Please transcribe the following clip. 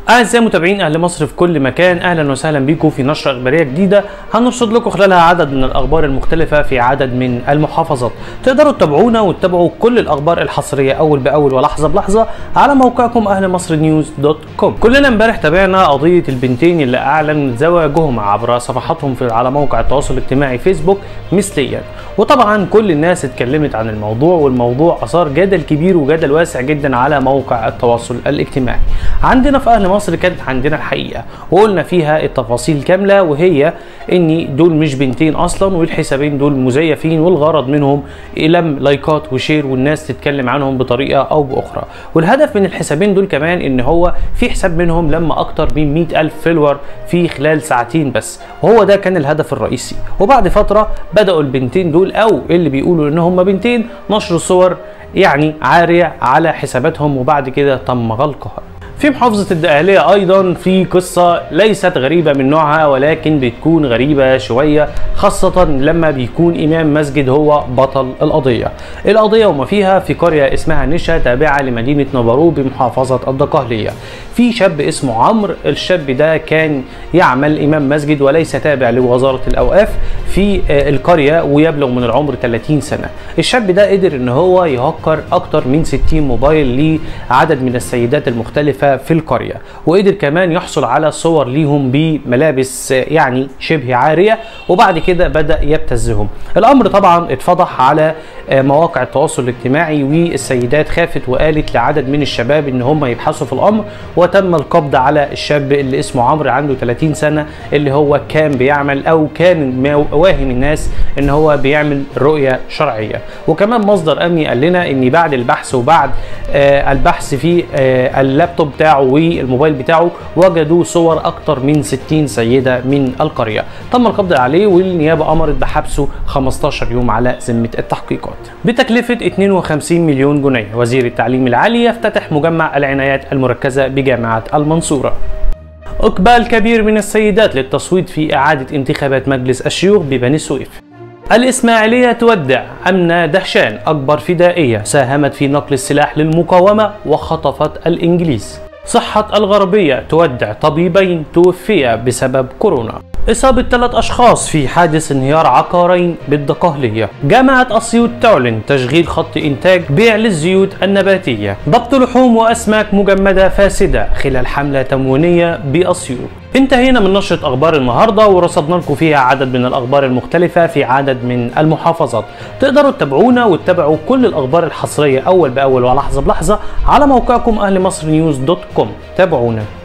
أعزائي متابعين أهل مصر في كل مكان أهلا وسهلا بكم في نشرة إخبارية جديدة هنرصد لكم خلالها عدد من الأخبار المختلفة في عدد من المحافظات تقدروا تتابعونا وتتابعوا كل الأخبار الحصرية أول بأول ولحظة بلحظة على موقعكم أهل مصر نيوز دوت كوم كلنا امبارح تابعنا قضية البنتين اللي أعلن زواجهم عبر صفحاتهم في على موقع التواصل الاجتماعي فيسبوك مثليا وطبعا كل الناس اتكلمت عن الموضوع والموضوع أثار جدل كبير وجدل واسع جدا على موقع التواصل الاجتماعي عندنا في أهل مصر كانت عندنا الحقيقة وقلنا فيها التفاصيل كاملة وهي ان دول مش بنتين اصلا والحسابين دول مزيفين والغرض منهم لم لايكات وشير والناس تتكلم عنهم بطريقة او باخرى والهدف من الحسابين دول كمان ان هو في حساب منهم لما اكتر من 100 الف فيلور في خلال ساعتين بس وهو ده كان الهدف الرئيسي وبعد فترة بدأوا البنتين دول او اللي بيقولوا ان هم بنتين نشر صور يعني عارية على حساباتهم وبعد كده تم غلقها في محافظة الدقهلية أيضا في قصة ليست غريبة من نوعها ولكن بتكون غريبة شوية خاصة لما بيكون إمام مسجد هو بطل القضية القضية وما فيها في قرية اسمها نشا تابعة لمدينة نبرو بمحافظة الدقهلية في شاب اسمه عمرو الشاب ده كان يعمل إمام مسجد وليس تابع لوزارة الأوقاف في القرية ويبلغ من العمر 30 سنة الشاب ده قدر ان هو يهكر اكتر من 60 موبايل لعدد من السيدات المختلفة في القرية وقدر كمان يحصل على صور ليهم بملابس يعني شبه عارية وبعد كده بدأ يبتزهم الامر طبعا اتفضح على مواقع التواصل الاجتماعي والسيدات خافت وقالت لعدد من الشباب ان هم يبحثوا في الامر وتم القبض على الشاب اللي اسمه عمرو عنده 30 سنة اللي هو كان بيعمل او كان واهم الناس ان هو بيعمل رؤية شرعية وكمان مصدر امني قال لنا ان بعد البحث وبعد آه البحث في آه اللابتوب بتاعه والموبايل بتاعه وجدوا صور اكتر من 60 سيدة من القرية تم القبض عليه والنيابة امرت بحبسه 15 يوم على ذمة التحقيقات بتكلفة 52 مليون جنيه وزير التعليم العالي يفتتح مجمع العنايات المركزة بجامعة المنصورة إقبال كبير من السيدات للتصويت في إعادة انتخابات مجلس الشيوخ ببني سويف الإسماعيلية تودع أمنة دهشان أكبر فدائية ساهمت في نقل السلاح للمقاومة وخطفت الإنجليز صحة الغربية تودع طبيبين توفيا بسبب كورونا إصابة ثلاث أشخاص في حادث انهيار عقارين بالدقهلية جامعة أسيوط تعلن تشغيل خط إنتاج بيع للزيوت النباتية ضبط لحوم وأسماك مجمدة فاسدة خلال حملة تموينية بأسيوط انتهينا من نشرة أخبار النهاردة ورصدنا لكم فيها عدد من الأخبار المختلفة في عدد من المحافظات تقدروا تتابعونا وتتابعوا كل الأخبار الحصرية أول بأول ولحظة بلحظة على موقعكم أهل مصر نيوز دوت كوم تابعونا